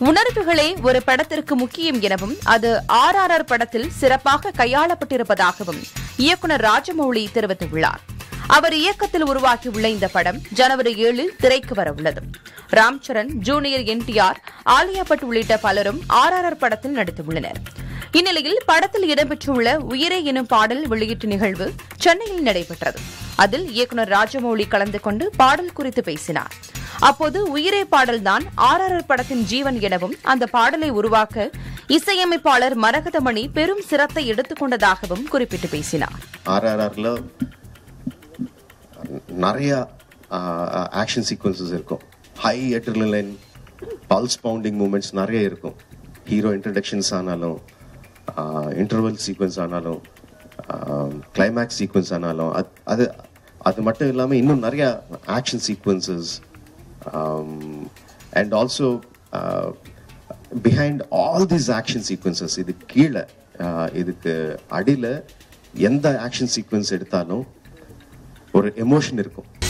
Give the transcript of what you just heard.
உணர்வுகளே ஒரு படத்திற்கு முக்கியம் எனவும் அது ஆர் ஆர் ஆர் படத்தில் சிறப்பாக கையாளப்பட்டிருப்பதாகவும் இயக்குநர் ராஜமௌழி தெரிவித்துள்ளார் அவர் இயக்கத்தில் உருவாகியுள்ள இந்த படம் ஜனவரி ஏழில் திரைக்கு வரவுள்ளது ராம் சரண் ஜூனியர் என்டிஆர் ஆலியா பட் உள்ளிட்ட பலரும் ஆர் ஆர் ஆர் படத்தில் நடித்துள்ளனர் இந்நிலையில் படத்தில் இடம்பெற்றுள்ள உயிரே எனும் பாடல் வெளியீட்டு நிகழ்வு சென்னையில் நடைபெற்றது அதில் இயக்குநர் ராஜமௌழி கலந்து கொண்டு பாடல் குறித்து பேசினார் அப்போது உயிரே பாடல்தான் ஆர் ஆர் ஆர் படத்தின் ஜீவன் எனவும் அந்த பாடலை உருவாக்க இசையமைப்பாளர் மரகதமணி பெரும் சிரத்தை எடுத்துக் கொண்டதாகவும் குறிப்பிட்டு பேசினார் ஆர்ஆர்ஆர்ல நிறைய ஆக்ஷன் சீக்வன்சஸ் இருக்கும் high adrenaline pulse pounding moments நிறைய இருக்கும் ஹீரோ இன்ட்ரடக்ஷன்ஸ் ஆனாலும் இன்டர்வல் சீக்வன்ஸ் ஆனாலும் கிளைமேக்ஸ் சீக்வன்ஸ் ஆனாலும் அது- அது அது மட்டும் இல்லாமல் இன்னும் நிறைய action sequences and also behind all these action sequences இது கீழே ஆஹ், இதுக்கு அடியில் எந்த ஆக்ஷன் சீக்வன்ஸ் எடுத்தாலும் ஒரு எமோஷன் இருக்கும்